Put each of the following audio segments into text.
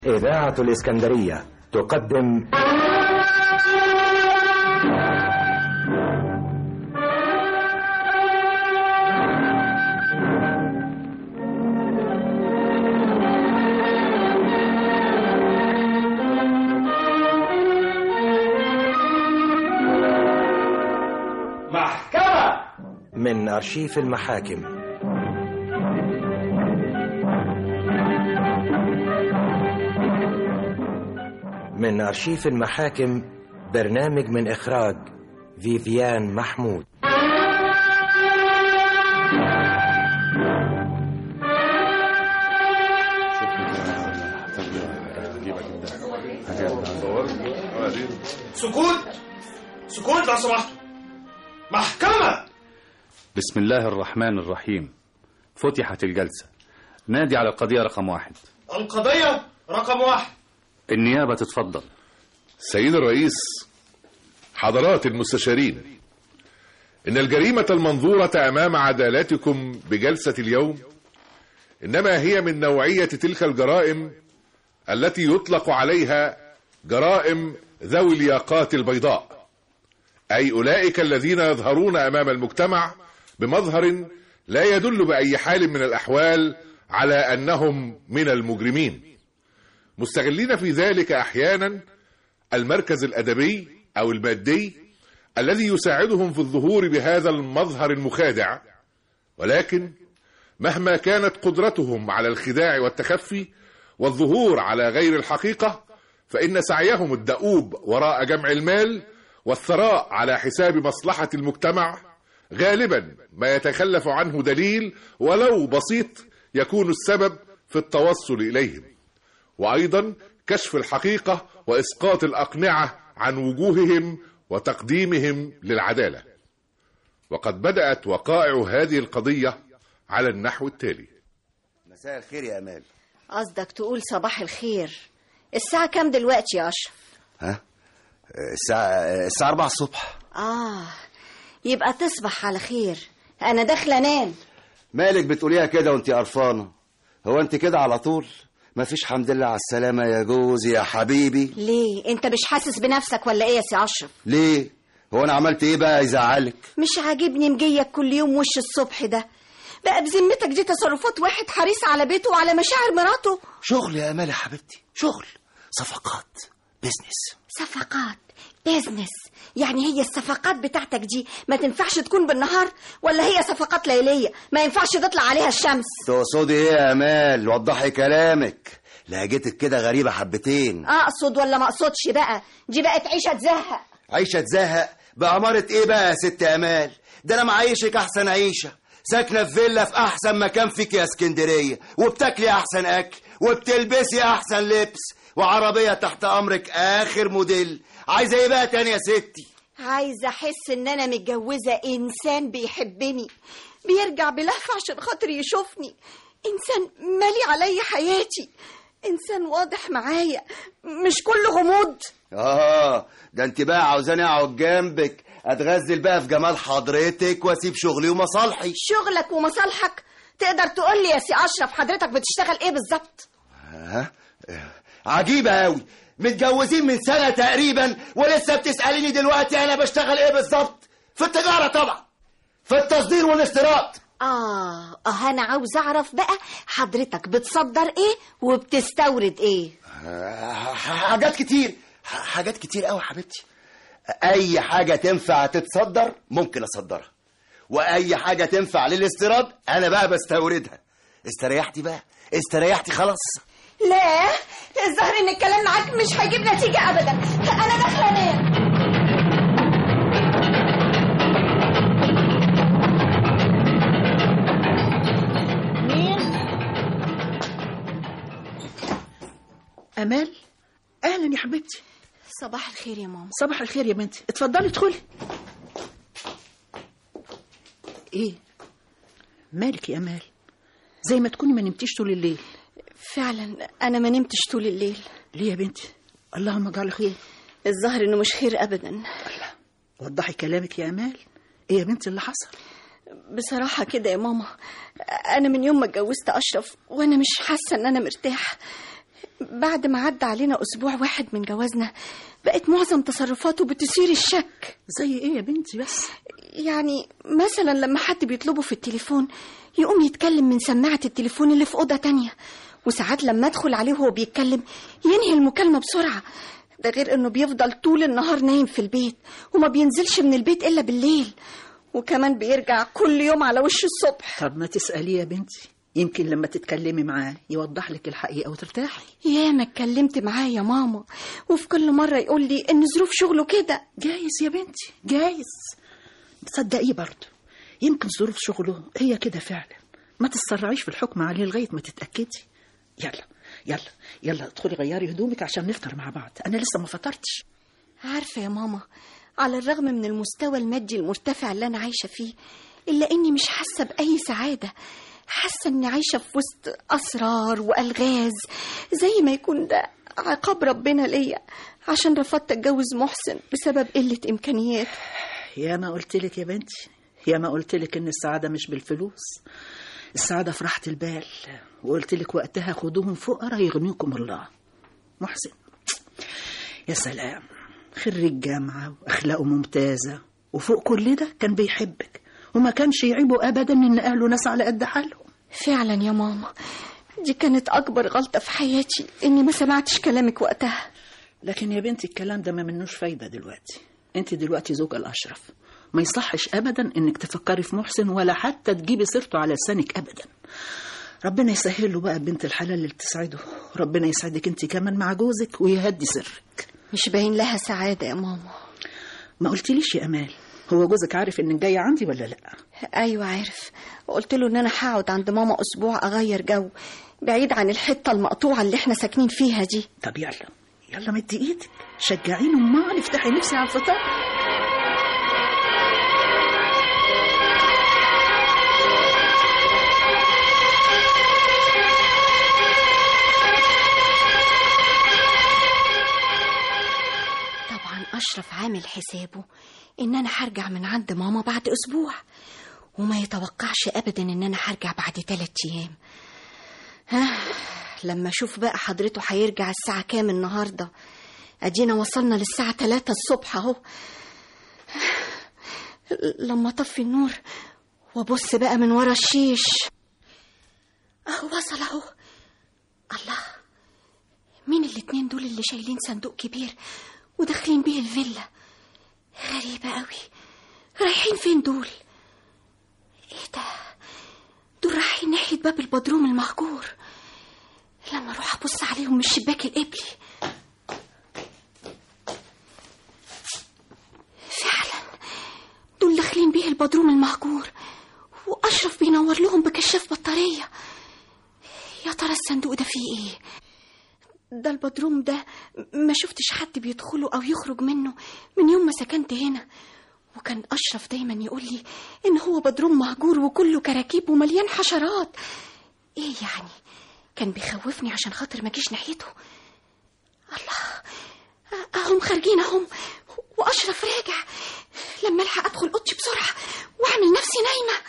إذاعة الإسكندرية تقدم محكمة من أرشيف المحاكم من أرشيف المحاكم برنامج من إخراج فيفيان محمود سكوت سكوت لو سمحت محكمة بسم الله الرحمن الرحيم فتحت الجلسة نادي على القضية رقم واحد القضية رقم واحد النيابة تتفضل سيد الرئيس حضرات المستشارين إن الجريمة المنظورة أمام عدالتكم بجلسة اليوم إنما هي من نوعية تلك الجرائم التي يطلق عليها جرائم ذوي الياقات البيضاء أي أولئك الذين يظهرون أمام المجتمع بمظهر لا يدل بأي حال من الأحوال على أنهم من المجرمين مستغلين في ذلك أحيانا المركز الأدبي أو المادي الذي يساعدهم في الظهور بهذا المظهر المخادع ولكن مهما كانت قدرتهم على الخداع والتخفي والظهور على غير الحقيقة فإن سعيهم الدؤوب وراء جمع المال والثراء على حساب مصلحة المجتمع غالبا ما يتخلف عنه دليل ولو بسيط يكون السبب في التوصل إليهم وأيضا كشف الحقيقة وإسقاط الأقنعة عن وجوههم وتقديمهم للعدالة وقد بدأت وقائع هذه القضية على النحو التالي مساء الخير يا امال قصدك تقول صباح الخير الساعة كام دلوقتي يا أشرف؟ ها الساعة الساعة 4 الصبح آه يبقى تصبح على خير أنا داخلة أنام مالك بتقوليها كده وانت قرفانة هو انت كده على طول مفيش حمد لله على السلامة يا جوزي يا حبيبي ليه؟ أنت مش حاسس بنفسك ولا إيه يا سي أشرف؟ ليه هو انا عملت ايه بقى يزعلك مش عاجبني مجيك كل يوم وش الصبح ده بقى بذمتك دي تصرفات واحد حريص على بيته وعلى مشاعر مراته شغل يا امال يا حبيبتي شغل صفقات بيزنس صفقات بيزنس يعني هي الصفقات بتاعتك دي ما تنفعش تكون بالنهار ولا هي صفقات ليلية ما ينفعش تطلع عليها الشمس تقصدي ايه يا امال وضحي كلامك لهجتك كده غريبة حبتين أقصد ولا ما أقصدش بقى دي بقت عيشة تزهق عيشة تزهق بأمارة ايه بقى يا ست امال ده انا معيشك احسن عيشة ساكنة في فيلا في احسن مكان فيك يا اسكندرية وبتاكلي احسن اكل وبتلبسي احسن لبس وعربية تحت امرك اخر موديل عايزة ايه بقى تاني يا ستي عايزة أحس إن أنا متجوزة إنسان بيحبني بيرجع بلهفة عشان خاطر يشوفني إنسان مالي عليا حياتي إنسان واضح معايا مش كل غموض اه ده انت بقى عاوزاني اقعد جنبك اتغزل بقى في جمال حضرتك واسيب شغلي ومصالحي شغلك ومصالحك تقدر تقول لي يا سي أشرف حضرتك بتشتغل إيه بالظبط ها عجيبة قوي متجوزين من سنة تقريبا ولسه بتسأليني دلوقتي أنا بشتغل إيه بالظبط في التجارة طبعا في التصدير والاستيراد آه آه أنا عاوز أعرف بقى حضرتك بتصدر إيه وبتستورد إيه آه، حاجات كتير ح- حاجات كتير قوي حبيبتي أي حاجة تنفع تتصدر ممكن أصدرها وأي حاجة تنفع للاستيراد أنا بقى بستوردها استريحتي بقى استريحتي خلاص لا الظاهر ان الكلام معاك مش هيجيب نتيجة ابدا انا داخلة انام مين؟ أمال أهلا يا حبيبتي صباح الخير يا ماما صباح الخير يا بنتي اتفضلي ادخلي إيه؟ مالك يا أمال زي ما تكوني ما نمتيش طول الليل فعلا انا ما نمتش طول الليل ليه يا بنتي اللهم اجعله خير الظاهر انه مش خير ابدا وضحي كلامك يا أمال إيه يا بنتي اللي حصل بصراحة كده يا ماما أنا من يوم ما اتجوزت أشرف وأنا مش حاسة إن أنا مرتاح بعد ما عدى علينا أسبوع واحد من جوازنا بقت معظم تصرفاته بتثير الشك زي ايه يا بنتي بس يعني مثلا لما حد بيطلبه في التليفون يقوم يتكلم من سماعة التليفون اللي في أوضة تانية وساعات لما أدخل عليه وهو بيتكلم ينهي المكالمة بسرعة ده غير إنه بيفضل طول النهار نايم في البيت وما بينزلش من البيت إلا بالليل وكمان بيرجع كل يوم على وش الصبح طب ما تسأليه يا بنتي يمكن لما تتكلمي معاه يوضح لك الحقيقة وترتاحي ياما اتكلمت معاه يا ماما وفي كل مرة يقول لي إن ظروف شغله كده جايز يا بنتي جايز تصدقيه برضه يمكن ظروف شغله هي كده فعلا ما تتسرعيش في الحكم عليه لغاية ما تتأكدي يلا يلا يلا ادخلي غيري هدومك عشان نفطر مع بعض أنا لسه ما فطرتش عارفة يا ماما على الرغم من المستوى المادي المرتفع اللي أنا عايشة فيه إلا إني مش حاسة بأي سعادة حاسة إني عايشة في وسط أسرار وألغاز زي ما يكون ده عقاب ربنا ليا عشان رفضت أتجوز محسن بسبب قلة إمكانيات يا ما قلت لك يا بنتي يا ما قلت لك ان السعاده مش بالفلوس السعاده في راحه البال وقلت لك وقتها خدوهم فقراء يغنيكم الله محسن يا سلام خريج جامعه واخلاقه ممتازه وفوق كل ده كان بيحبك وما كانش يعيبه ابدا ان اهله ناس على قد حالهم فعلا يا ماما دي كانت أكبر غلطة في حياتي إني ما سمعتش كلامك وقتها لكن يا بنتي الكلام ده ما منوش فايده دلوقتي انت دلوقتي زوجة الاشرف ما يصحش ابدا انك تفكري في محسن ولا حتى تجيبي سيرته على لسانك ابدا ربنا يسهل له بقى بنت الحلال اللي تسعده ربنا يسعدك انت كمان مع جوزك ويهدي سرك مش باين لها سعادة يا ماما ما قلتليش يا امال هو جوزك عارف انك جايه عندي ولا لا أيوة عارف قلت له إن أنا هقعد عند ماما أسبوع أغير جو بعيد عن الحتة المقطوعة اللي احنا ساكنين فيها دي طب يلا يلا مدي ايدك شجعيني امال افتحي نفسي على الفطار طبعا أشرف عامل حسابه إن أنا هرجع من عند ماما بعد أسبوع وما يتوقعش أبدا إن أنا هرجع بعد تلات أيام ها لما أشوف بقى حضرته هيرجع الساعة كام النهاردة أدينا وصلنا للساعة تلاتة الصبح أهو لما أطفي النور وأبص بقى من ورا الشيش أهو وصل أهو الله مين الاتنين دول اللي شايلين صندوق كبير وداخلين بيه الفيلا غريبة قوي رايحين فين دول ايه ده دول رايحين ناحية باب البدروم المهجور لما اروح ابص عليهم من الشباك القبلي فعلا دول داخلين بيه البدروم المهجور واشرف بينور لهم بكشاف بطارية يا ترى الصندوق ده فيه ايه ده البدروم ده ما شفتش حد بيدخله او يخرج منه من يوم ما سكنت هنا وكان اشرف دايما يقول لي ان هو بدروم مهجور وكله كراكيب ومليان حشرات ايه يعني كان بيخوفني عشان خاطر ما اجيش ناحيته الله اهم خارجين اهم واشرف راجع لما الحق ادخل اوضتي بسرعه واعمل نفسي نايمه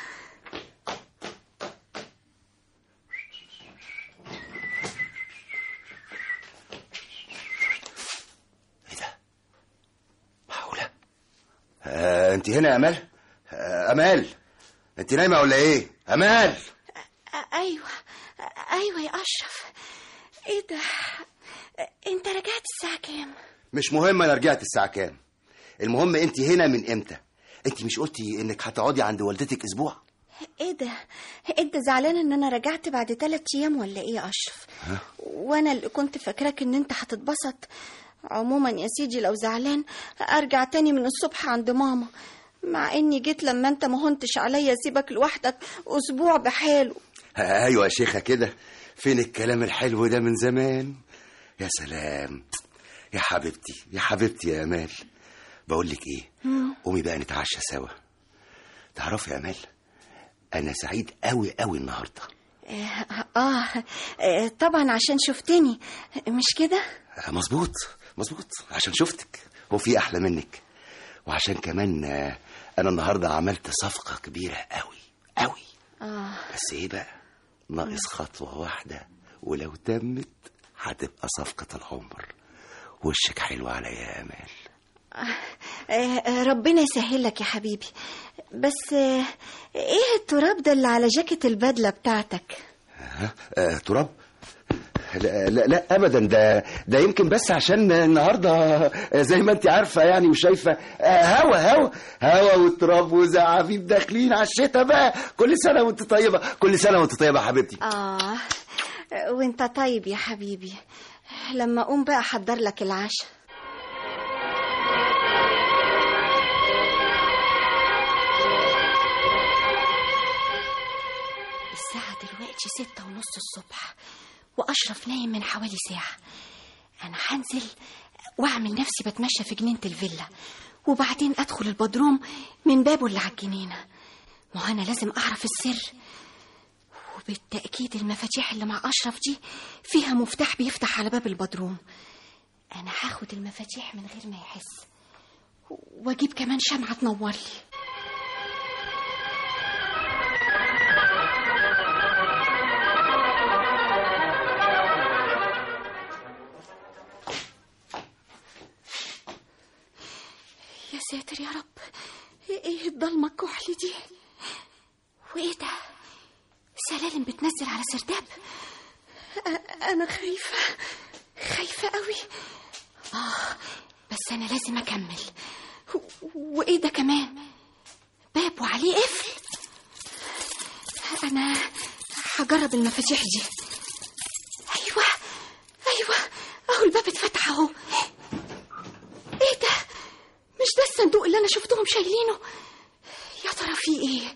معقولة آه انت هنا يا امال آه امال انت نايمة ولا ايه امال أ- ايوه أ- ايوه يا اشرف ايه ده انت رجعت الساعه كام مش مهم انا رجعت الساعة كام المهم انت هنا من امتى انت مش قلتي انك هتقعدي عند والدتك اسبوع ايه ده انت زعلان ان انا رجعت بعد ثلاث ايام ولا ايه يا اشرف وانا اللي كنت فاكراك ان انت هتتبسط عموما يا سيدي لو زعلان ارجع تاني من الصبح عند ماما مع اني جيت لما انت ما هنتش عليا سيبك لوحدك اسبوع بحاله آه، ايوه يا شيخة كده فين الكلام الحلو ده من زمان يا سلام يا حبيبتي يا حبيبتي يا امال بقول لك ايه قومي بقى نتعشى سوا تعرفي يا امال انا سعيد قوي قوي النهارده آه, اه آه، طبعا عشان شفتني مش كده آه، مظبوط مظبوط عشان شفتك هو في احلى منك وعشان كمان آه، انا النهارده عملت صفقه كبيره قوي قوي اه بس ايه بقى ناقص خطوه واحده ولو تمت هتبقى صفقة العمر وشك حلو عليا يا امال آه، آه، ربنا يسهل لك يا حبيبي بس آه، ايه التراب ده اللي على جاكيت البدله بتاعتك ها آه تراب لا, لا لا ابدا ده ده يمكن بس عشان النهارده آه، زي ما انت عارفه يعني وشايفه آه، هوا هوا هوا والتراب وزعافيف داخلين على الشتاء بقى كل سنه وانت طيبه كل سنه وانت طيبه يا حبيبتي اه وانت طيب يا حبيبي لما اقوم بقى احضر لك العشاء الساعة دلوقتي ستة ونص الصبح وأشرف نايم من حوالي ساعة أنا هنزل وأعمل نفسي بتمشى في جنينة الفيلا وبعدين أدخل البدروم من بابه اللي على الجنينة ما هو أنا لازم أعرف السر وبالتأكيد المفاتيح اللي مع أشرف دي فيها مفتاح بيفتح على باب البدروم أنا هاخد المفاتيح من غير ما يحس وأجيب كمان شمعة تنور لي يا ساتر يا رب ايه الضلمة الكحل دي وايه ده سلالم بتنزل على سرداب أ- انا خايفة خايفة قوي اه بس انا لازم اكمل و- وايه ده كمان باب وعليه قفل انا هجرب المفاتيح دي ايوه ايوه اهو الباب اتفتح اهو ايه ده مش ده الصندوق اللي انا شفتهم شايلينه يا ترى فيه ايه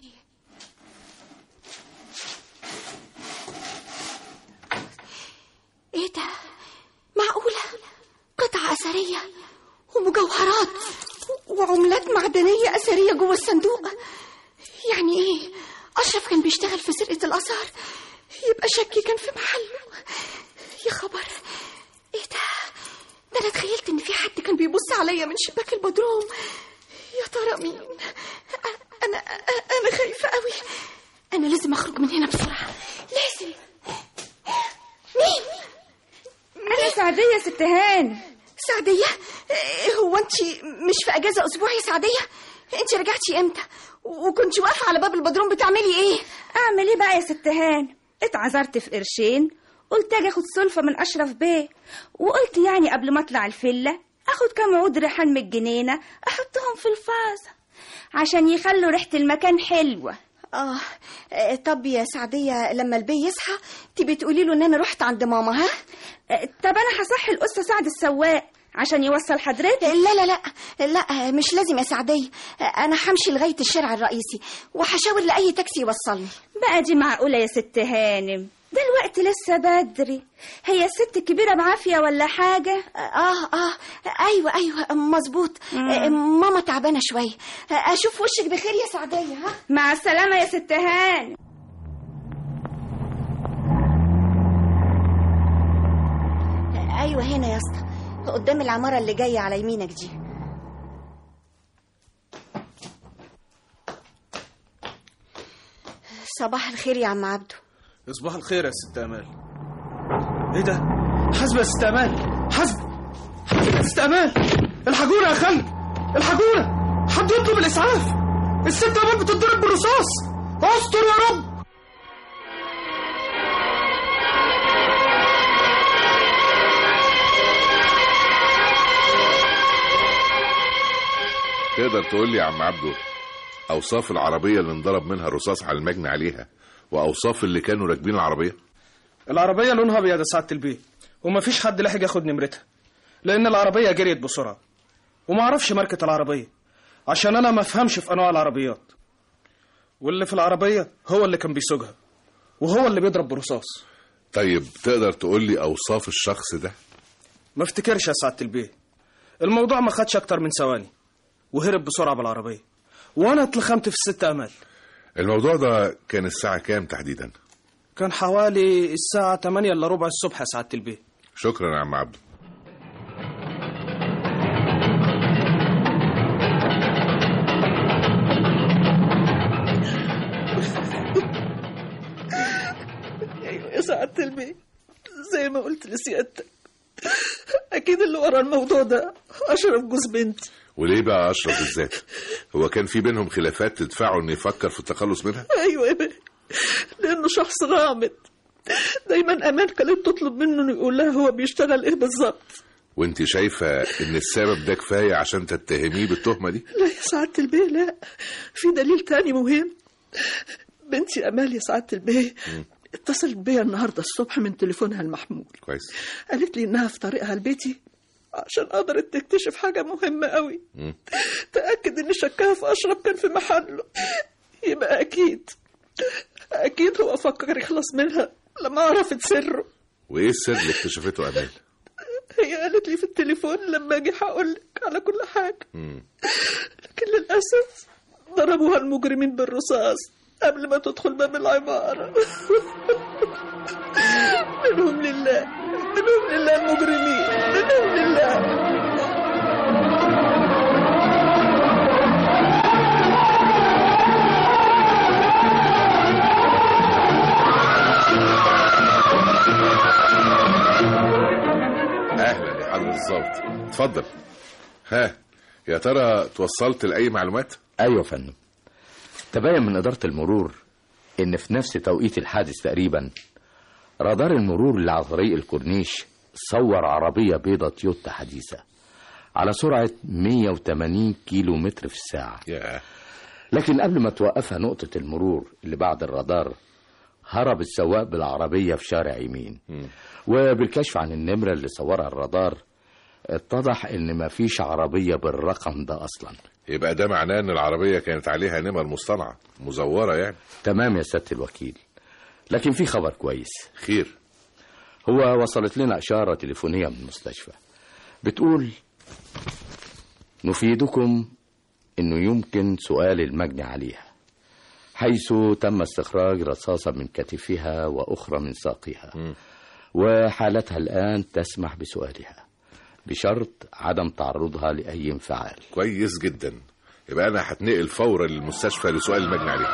ايه ده معقولة قطعة أثرية ومجوهرات وعملات معدنية أثرية جوه الصندوق يعني ايه أشرف كان بيشتغل في سرقة الآثار يبقى شكي كان في محله يا خبر ايه ده ده انا تخيلت ان في حد كان بيبص عليا من شباك البدروم يا ترى مين أ- انا أ- انا خايفه قوي انا لازم اخرج من هنا بسرعه لازم مين أنا سعدية يا ست هان سعديه إيه، هو انت مش في اجازه اسبوع يا سعديه انت رجعتي امتى وكنت واقفه على باب البدروم بتعملي ايه أعمل إيه بقى يا ست هان اتعذرت في قرشين قلت أجي أخد سلفة من أشرف بيه وقلت يعني قبل ما أطلع الفلة أخد كام عود ريحان من الجنينة أحطهم في الفازة عشان يخلوا ريحة المكان حلوة اه آه، طب يا سعديه لما البي يصحى تبي تقولي له ان انا رحت عند ماما ها أه، طب أنا هصحي الأسطى سعد السواق عشان يوصل حضرتك لا لا لا لا مش لازم يا سعدية أنا همشي لغاية الشارع الرئيسي وهشاور لأي تاكسي يوصلني بقى دي معقولة يا ست هانم ده الوقت لسه بدري هي الست كبيرة بعافية ولا حاجة آه آه أيوة أيوة مظبوط آه، ماما تعبانة شوية آه، أشوف وشك بخير يا سعدية ها مع السلامة يا ست هانم آه، أيوة هنا يا اسطى قدام العمارة اللي جاية على يمينك دي صباح الخير يا عم عبده صباح الخير يا ست امال ايه ده حسب يا ست امال حسب حسب يا ست امال الحجوره يا خالد الحجوره حد يطلب الاسعاف الست امال بتتضرب بالرصاص استر يا رب تقدر تقول لي يا عم عبده اوصاف العربيه اللي انضرب منها الرصاص على المجني عليها واوصاف اللي كانوا راكبين العربيه العربيه لونها ابيض يا سعاده البيه ومفيش حد لحق ياخد نمرتها لان العربيه جريت بسرعه وما اعرفش ماركه العربيه عشان انا ما افهمش في انواع العربيات واللي في العربيه هو اللي كان بيسوقها وهو اللي بيضرب برصاص طيب تقدر تقول لي اوصاف الشخص ده ما افتكرش يا سعاده البيه الموضوع ما خدش اكتر من ثواني وهرب بسرعه بالعربيه وانا اتلخمت في الست امال الموضوع ده كان الساعه كام تحديدا كان حوالي الساعه 8 الا ربع الصبح يا سعاده البيه شكرا يا عم عبده ايوه يا سعادة البيت زي ما قلت لسيادتك اكيد اللي ورا الموضوع ده اشرف جوز بنتي وليه بقى اشرف بالذات هو كان في بينهم خلافات تدفعه انه يفكر في التخلص منها ايوه يا بيه لانه شخص غامض دايما امان كانت تطلب منه انه يقول لها هو بيشتغل ايه بالظبط وانت شايفه ان السبب ده كفايه عشان تتهميه بالتهمه دي لا يا سعادة البيه لا في دليل تاني مهم بنتي امال يا سعادة البيه اتصلت بيا النهارده الصبح من تليفونها المحمول كويس قالت لي انها في طريقها لبيتي عشان قدرت تكتشف حاجة مهمة قوي مم. تأكد ان شكها في اشرف كان في محله يبقى اكيد اكيد هو فكر يخلص منها لما عرفت سره وايه السر اللي اكتشفته امال هي قالت لي في التليفون لما اجي هقول لك على كل حاجة مم. لكن للأسف ضربوها المجرمين بالرصاص قبل ما تدخل باب العمارة منهم لله منهم لله المجرمين منهم لله اهلا يا حضره الظابط اتفضل ها يا ترى توصلت لاي معلومات ايوه يا فندم تبين من اداره المرور ان في نفس توقيت الحادث تقريبا رادار المرور اللي على طريق الكورنيش صور عربيه بيضة تويوتا حديثه على سرعه 180 كيلو متر في الساعه يا لكن قبل ما توقفها نقطه المرور اللي بعد الرادار هرب السواق بالعربيه في شارع يمين وبالكشف عن النمره اللي صورها الرادار اتضح ان مفيش عربيه بالرقم ده اصلا يبقى ده معناه ان العربيه كانت عليها نمر مصطنعه مزوره يعني تمام يا سيادة الوكيل لكن في خبر كويس خير هو وصلت لنا إشارة تليفونية من المستشفى بتقول نفيدكم أنه يمكن سؤال المجني عليها حيث تم استخراج رصاصة من كتفها وأخرى من ساقها وحالتها الآن تسمح بسؤالها بشرط عدم تعرضها لأي انفعال كويس جدا يبقى انا هتنقل فورا للمستشفى لسؤال المجني عليه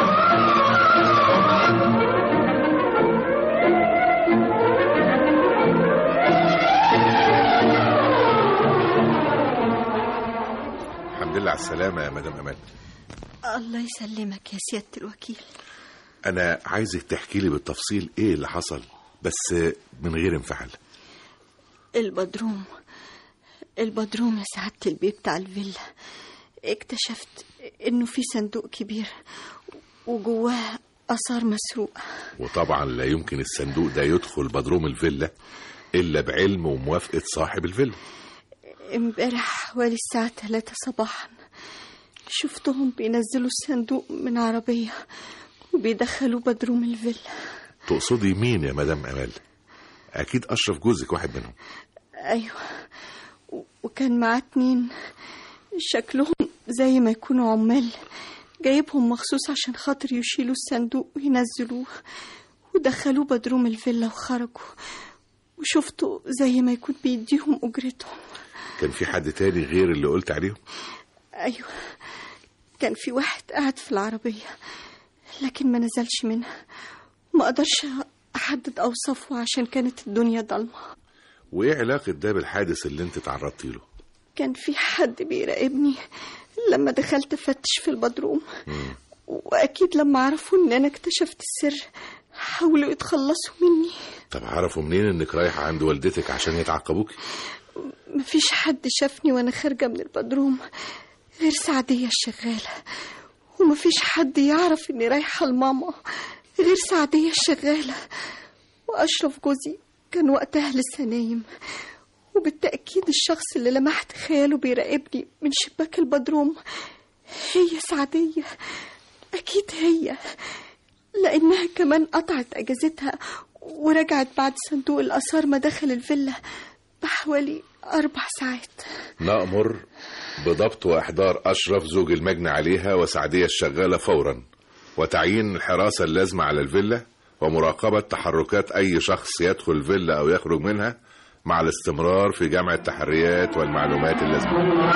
الحمد لله على السلامة يا مدام أمال الله يسلمك يا سيادة الوكيل أنا عايزك تحكي لي بالتفصيل إيه اللي حصل بس من غير انفعال البدروم البدروم يا سعادة البيه بتاع الفيلا اكتشفت انه في صندوق كبير وجواه آثار مسروقة وطبعا لا يمكن الصندوق ده يدخل بدروم الفيلا إلا بعلم وموافقة صاحب الفيلا امبارح حوالي الساعة 3 صباحا شفتهم بينزلوا الصندوق من عربية وبيدخلوه بدروم الفيلا تقصدي مين يا مدام أمال أكيد أشرف جوزك واحد منهم أيوة و- وكان معاه اتنين شكلهم زي ما يكونوا عمال جايبهم مخصوص عشان خاطر يشيلوا الصندوق وينزلوه ودخلوه بدروم الفيلا وخرجوا وشفته زي ما يكون بيديهم أجرتهم كان في حد تاني غير اللي قلت عليهم أيوة كان في واحد قاعد في العربية لكن ما نزلش منها ما أقدرش أحدد أوصافه عشان كانت الدنيا ضلمة وإيه علاقة ده بالحادث اللي أنت تعرضتي له كان في حد بيراقبني لما دخلت أفتش في البدروم وأكيد لما عرفوا إن أنا اكتشفت السر حاولوا يتخلصوا مني طب عرفوا منين إنك رايحة عند والدتك عشان يتعقبوك مفيش حد شافني وأنا خارجة من البدروم غير سعدية الشغالة ومفيش حد يعرف إني رايحة لماما غير سعدية الشغالة وأشرف جوزي كان وقتها لسه نايم وبالتأكيد الشخص اللي لمحت خياله بيراقبني من شباك البدروم هي سعدية أكيد هي لأنها كمان قطعت أجازتها ورجعت بعد صندوق الآثار ما دخل الفيلا بحوالي أربع ساعات نأمر بضبط وإحضار أشرف زوج المجني عليها وسعدية الشغالة فورا وتعيين الحراسة اللازمة على الفيلا ومراقبة تحركات أي شخص يدخل الفيلا أو يخرج منها مع الاستمرار في جمع التحريات والمعلومات اللازمة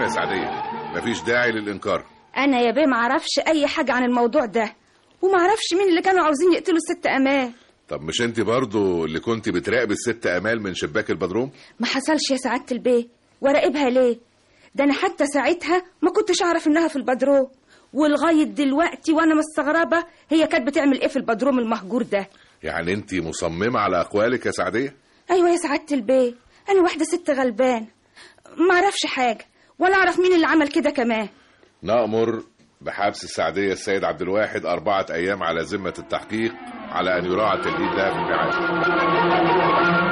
يا سعديه مفيش داعي للانكار انا يا بيه معرفش اي حاجه عن الموضوع ده ومعرفش مين اللي كانوا عاوزين يقتلوا الست امان طب مش انت برضو اللي كنت بتراقب الست امال من شباك البدروم ما حصلش يا سعاده البيه وراقبها ليه ده انا حتى ساعتها ما كنتش اعرف انها في البدروم ولغايه دلوقتي وانا مستغربه هي كانت بتعمل ايه في البدروم المهجور ده يعني انت مصممه على اقوالك يا سعديه ايوه يا سعاده البيه انا واحده ست غلبان ما اعرفش حاجه ولا اعرف مين اللي عمل كده كمان نأمر بحبس السعدية السيد عبد الواحد أربعة أيام على ذمة التحقيق على أن يراعى التجديد ده في الميعاد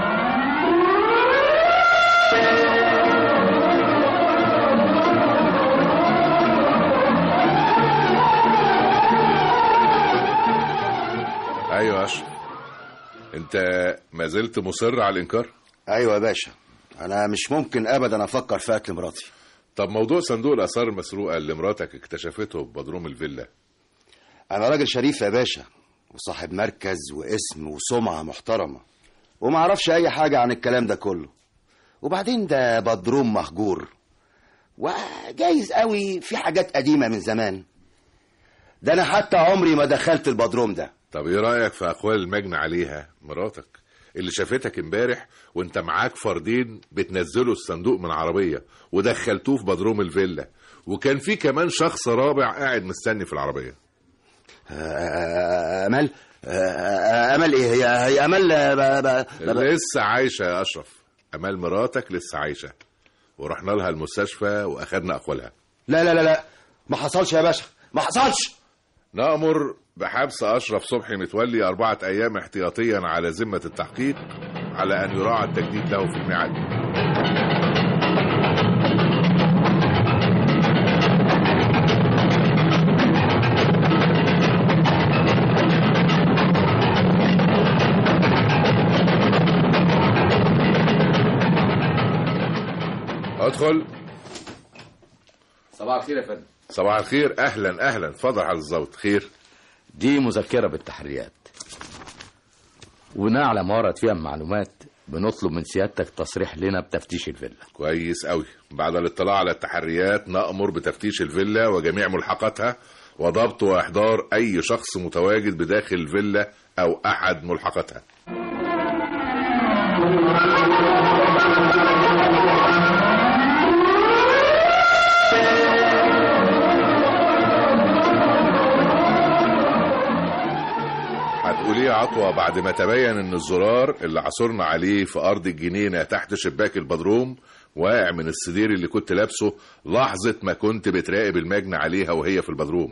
أيوة يا أشرف أنت ما زلت مصر على الإنكار؟ ايوه يا باشا انا مش ممكن ابدا افكر في قتل مراتي طب موضوع صندوق الآثار المسروقة اللي مراتك اكتشفته ببدروم الفيلا انا راجل شريف يا باشا وصاحب مركز واسم وسمعه محترمه وما اعرفش اي حاجه عن الكلام ده كله وبعدين ده بدروم مهجور وجايز قوي في حاجات قديمه من زمان ده انا حتى عمري ما دخلت البدروم ده طب ايه رأيك في أقوال المجني عليها مراتك اللي شافتك امبارح وانت معاك فردين بتنزلوا الصندوق من عربية ودخلتوه في بدروم الفيلا وكان في كمان شخص رابع قاعد مستني في العربية آه، امل آه، امل ايه هي هي امل آه، ب- ب- ب- لسه عايشة يا أشرف أمال مراتك لسه عايشة ورحنا لها المستشفى وأخدنا أقوالها لا لا لا لا ما حصلش يا باشا ما حصلش نأمر بحبس أشرف صبحي متولي أربعة أيام احتياطيا على ذمة التحقيق على أن يراعى التجديد له في الميعاد ادخل صباح الخير يا فندم صباح الخير اهلا اهلا اتفضل على الزوت خير دي مذكرة بالتحريات ونعلم ورد فيها معلومات بنطلب من سيادتك تصريح لنا بتفتيش الفيلا كويس قوي بعد الاطلاع على التحريات نأمر بتفتيش الفيلا وجميع ملحقاتها وضبط واحضار اي شخص متواجد بداخل الفيلا او احد ملحقاتها هتقول ايه يا عطوة بعد ما تبين ان الزرار اللي عثرنا عليه في ارض الجنينة تحت شباك البدروم واقع من السدير اللي كنت لابسه لحظة ما كنت بتراقب المجني عليها وهي في البدروم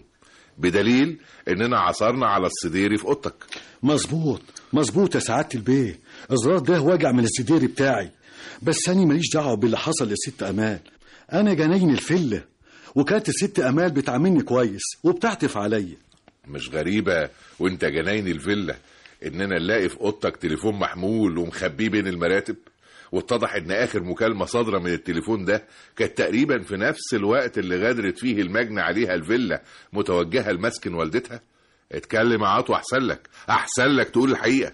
بدليل اننا عثرنا على السديري في اوضتك مظبوط مظبوط يا سعادة البيه الزرار ده واجع من السدير بتاعي بس أنا ماليش دعوة باللي حصل لست أمال أنا جناين الفلة وكانت الست أمال بتعاملني كويس وبتعطف عليا مش غريبة وانت جناين الفيلا اننا نلاقي في اوضتك تليفون محمول ومخبيه بين المراتب واتضح ان اخر مكالمة صادرة من التليفون ده كانت تقريبا في نفس الوقت اللي غادرت فيه المجني عليها الفيلا متوجهة لمسكن والدتها اتكلم يا عطوة احسن لك احسن لك تقول الحقيقة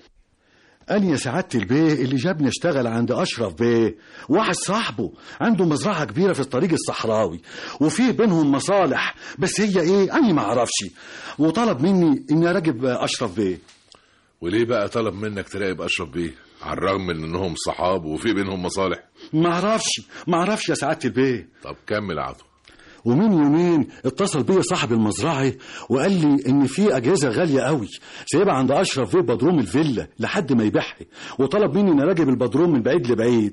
أنا يا سعادة البيه اللي جابني اشتغل عند أشرف بيه واحد صاحبه عنده مزرعة كبيرة في الطريق الصحراوي وفي بينهم مصالح بس هي إيه أنا ما أعرفش وطلب مني إني أراقب أشرف بيه وليه بقى طلب منك تراقب اشرف بيه على الرغم من انهم صحاب وفي بينهم مصالح ما أعرفش ما أعرفش يا سعادة البيه طب كمل يا عطوة ومن يومين اتصل بيا صاحب المزرعة وقال لي ان في اجهزة غالية قوي سايبها عند اشرف في بدروم الفيلا لحد ما يبيعها وطلب مني ان اراقب البدروم من بعيد لبعيد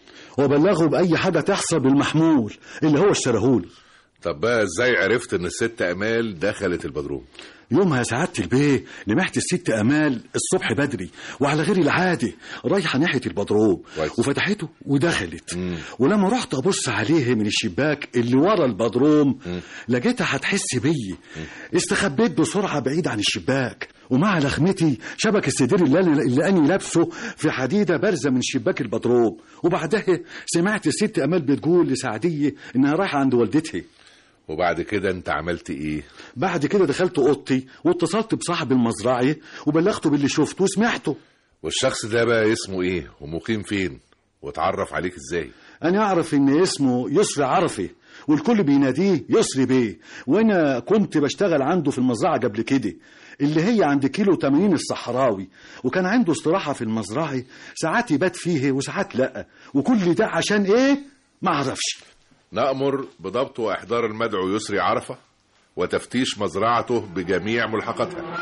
وابلغه باي حاجة تحصل بالمحمول اللي هو اشتراهولي طب بقى ازاي عرفت ان الست امال دخلت البدروم يومها يا سعادة البيه لمحت الست أمال الصبح بدري وعلى غير العادة رايحة ناحية البدروم كويس. وفتحته ودخلت ولما رحت أبص عليه من الشباك اللي ورا البدروم لقيتها هتحس بيي استخبيت بسرعة بعيد عن الشباك ومع لخمتي شبك السدير اللي أنا, اللي أنا لابسه في حديدة بارزة من شباك البدروم وبعدها سمعت الست أمال بتقول لسعدية إنها رايحة عند والدتها وبعد كده انت عملت ايه بعد كده دخلت اوضتي واتصلت بصاحب المزرعه وبلغته باللي شفته وسمعته والشخص ده بقى اسمه ايه ومقيم فين واتعرف عليك ازاي انا اعرف ان اسمه يسري عرفي والكل بيناديه يسري بيه وانا كنت بشتغل عنده في المزرعه قبل كده اللي هي عند كيلو 80 الصحراوي وكان عنده استراحه في المزرعه ساعات يبات فيه وساعات لا وكل ده عشان ايه ما اعرفش نأمر بضبط وإحضار المدعو يسري عرفة وتفتيش مزرعته بجميع ملحقاتها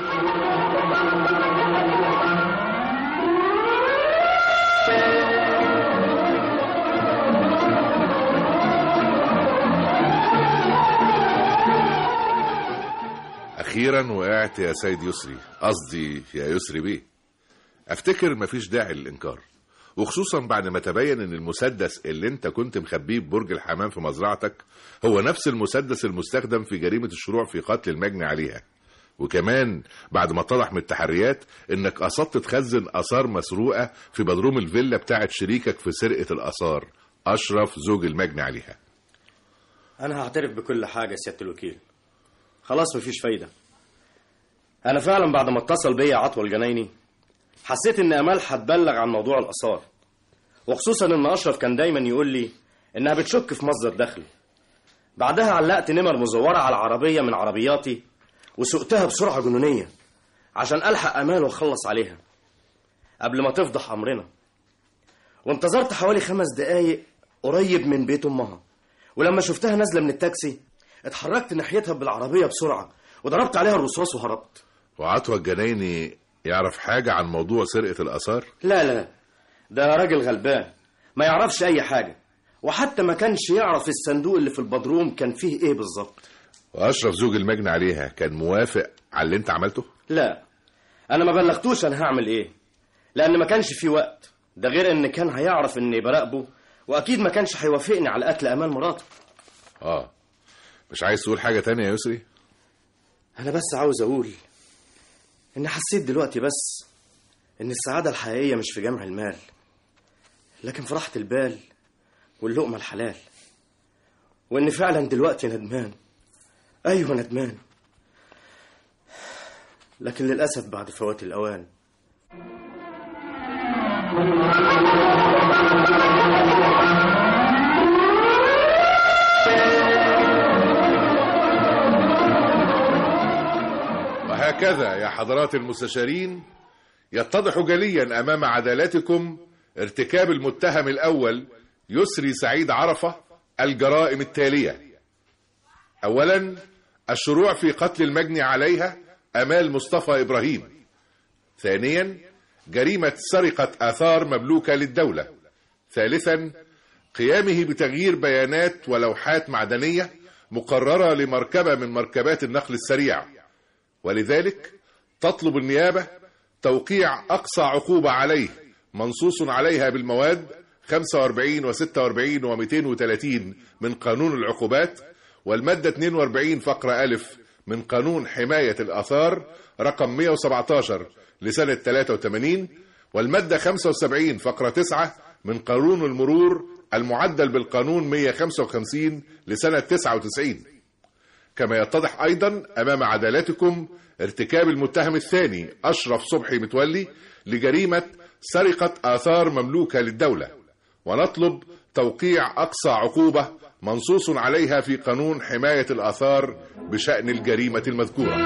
أخيرا وقعت يا سيد يسري قصدي يا يسري بيه أفتكر مفيش داعي للإنكار وخصوصا بعد ما تبين ان المسدس اللي انت كنت مخبيه ببرج الحمام في مزرعتك هو نفس المسدس المستخدم في جريمة الشروع في قتل المجني عليها وكمان بعد ما اتضح من التحريات انك قصدت تخزن اثار مسروقة في بدروم الفيلا بتاعت شريكك في سرقة الاثار اشرف زوج المجني عليها انا هعترف بكل حاجه يا سياده الوكيل خلاص مفيش فايده انا فعلا بعد ما اتصل بيا عطوه الجنايني حسيت ان امال هتبلغ عن موضوع الاثار وخصوصا ان اشرف كان دايما يقول لي انها بتشك في مصدر دخل بعدها علقت نمر مزوره على عربيه من عربياتي وسقتها بسرعه جنونيه عشان الحق امال واخلص عليها قبل ما تفضح امرنا وانتظرت حوالي خمس دقايق قريب من بيت امها ولما شفتها نازله من التاكسي اتحركت ناحيتها بالعربيه بسرعه وضربت عليها الرصاص وهربت وعطوة الجنايني يعرف حاجة عن موضوع سرقة الآثار؟ لا لا ده راجل غلبان ما يعرفش اي حاجه وحتى ما كانش يعرف الصندوق اللي في البدروم كان فيه ايه بالظبط وأشرف زوج المجني عليها كان موافق على اللي انت عملته؟ لا انا ما بلغتوش انا هعمل ايه لان ما كانش في وقت ده غير ان كان هيعرف اني براقبه واكيد ما كانش هيوافقني على قتل امان مراته اه مش عايز تقول حاجة تانية يا يسري؟ انا بس عاوز اقول ان حسيت دلوقتي بس ان السعاده الحقيقيه مش في جمع المال لكن في راحه البال واللقمه الحلال وان فعلا دلوقتي ندمان ايوه ندمان لكن للاسف بعد فوات الاوان وهكذا يا حضرات المستشارين يتضح جليا امام عدالتكم ارتكاب المتهم الاول يسري سعيد عرفه الجرائم التاليه اولا الشروع في قتل المجني عليها امال مصطفى ابراهيم ثانيا جريمه سرقه اثار مملوكه للدوله ثالثا قيامه بتغيير بيانات ولوحات معدنيه مقرره لمركبه من مركبات النقل السريع ولذلك تطلب النيابة توقيع أقصى عقوبة عليه منصوص عليها بالمواد 45 و46 و230 من قانون العقوبات والمادة 42 فقرة ألف من قانون حماية الآثار رقم 117 لسنة 83 والمادة 75 فقرة 9 من قانون المرور المعدل بالقانون 155 لسنة 99 كما يتضح أيضا أمام عدالتكم ارتكاب المتهم الثاني أشرف صبحي متولي لجريمة سرقة آثار مملوكة للدولة ونطلب توقيع أقصى عقوبة منصوص عليها في قانون حماية الآثار بشأن الجريمة المذكورة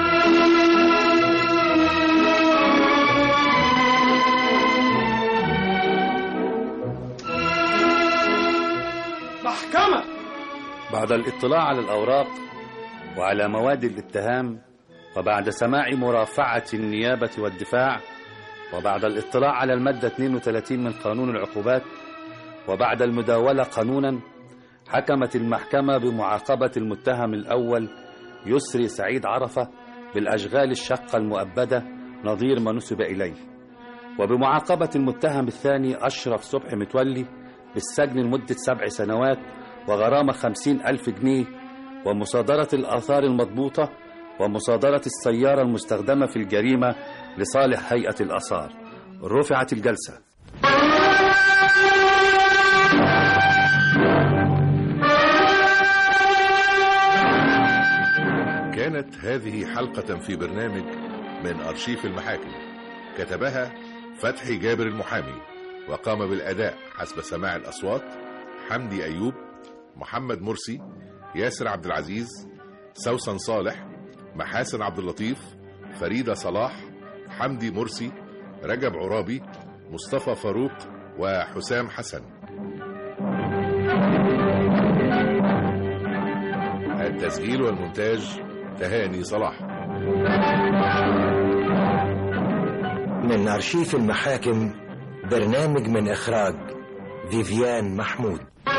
محكمة بعد الاطلاع على الأوراق وعلى مواد الاتهام وبعد سماع مرافعة النيابة والدفاع وبعد الاطلاع على المادة 32 من قانون العقوبات وبعد المداولة قانونا حكمت المحكمة بمعاقبة المتهم الأول يسري سعيد عرفة بالأشغال الشقة المؤبدة نظير ما نسب إليه وبمعاقبة المتهم الثاني أشرف صبحي متولي بالسجن لمدة سبع سنوات وغرامة خمسين ألف جنيه ومصادرة الآثار المضبوطة ومصادرة السيارة المستخدمة في الجريمة لصالح هيئة الآثار رفعت الجلسة كانت هذه حلقة في برنامج من أرشيف المحاكم كتبها فتحي جابر المحامي وقام بالأداء حسب سماع الأصوات حمدي أيوب محمد مرسي ياسر عبد العزيز سوسن صالح محاسن عبد اللطيف فريدة صلاح حمدي مرسي رجب عرابي مصطفى فاروق وحسام حسن التسجيل والمونتاج تهاني صلاح من أرشيف المحاكم برنامج من إخراج فيفيان محمود